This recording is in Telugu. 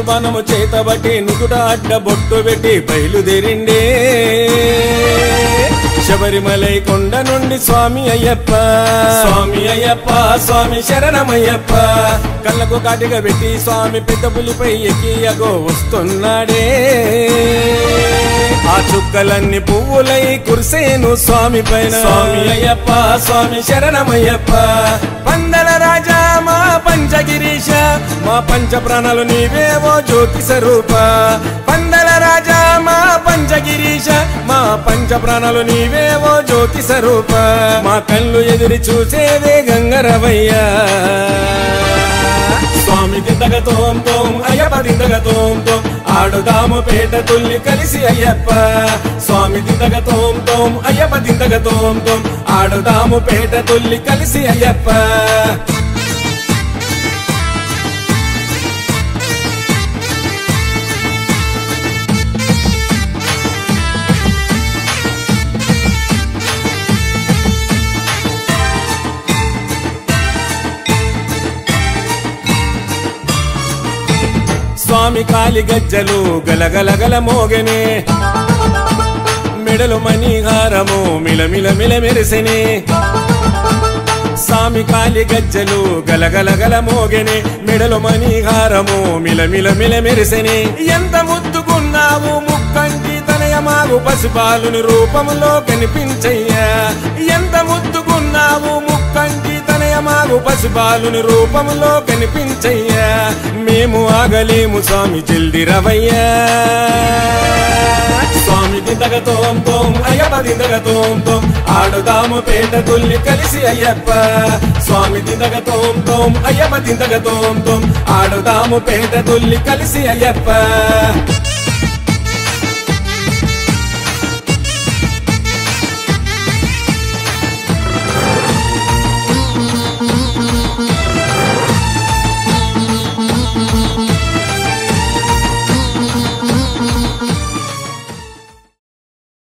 బాణము చేతబట్టి నుదుట అడ్డ బొట్టు పెట్టి బయలుదేరిండే శబరిమలై కొండ నుండి స్వామి అయ్యప్ప స్వామి అయ్యప్ప స్వామి శరణమయ్యప్ప కళ్ళకు కాటిగా పెట్టి స్వామి పెద్ద పులిపై ఎక్కి అగో వస్తున్నాడే ఆ చుక్కలన్నీ పువ్వులై కురిసేను స్వామి పైన స్వామి అయ్యప్ప స్వామి శరణమయ్యప్ప పందల రాజా మా పంచగిరీశ మా పంచ ప్రాణాలు నీవేవో జ్యోతి స్వరూప పందల రాజా మా పంచగిరీశ మా పంచ ప్రాణాలు నీవేవో జ్యోతి స్వరూప మా కళ్ళు ఎదురు చూసేదే గంగరవయ్యా స్వామి దిందగ తోం తోం అయ్యప్ప దిందగ తోం తోం ఆడుదాము పేట తుల్లి కలిసి అయ్యప్ప స్వామి దిందగ తోం తోం అయ్యప్ప దిందగ తోం తోం ఆడుదాము పేట తుల్లి కలిసి అయ్యప్ప స్వామి కాలి గజ్జలు గలగలగల మోగనే మెడలు మణిహారము మిలమిల మిల మెరిసెనే స్వామి కాలి గజ్జలు గలగలగల మోగెనే మెడలు మణిహారము మిలమిల మిల మెరిసెనే ఎంత ముద్దుకున్నావు ముక్కంటి తనయమాగు పసిపాలుని రూపములో కనిపించయ్యా ఎంత ముద్దుకున్నావు ముక్కంటి తనయమాగు పసిపాలుని రూపములో కనిపించయ్యా మేము ఆగలేము స్వామి జల్ది రవయ్యా స్వామి దిందగ తోం తోం అయ్యప్ప దిందగ తోం తోం ఆడుదాము పేట తుల్లి కలిసి అయ్యప్ప స్వామి దిందగ తోం తోం అయ్యప్ప దిందగ తోం తోం ఆడుదాము పేట తుల్లి కలిసి అయ్యప్ప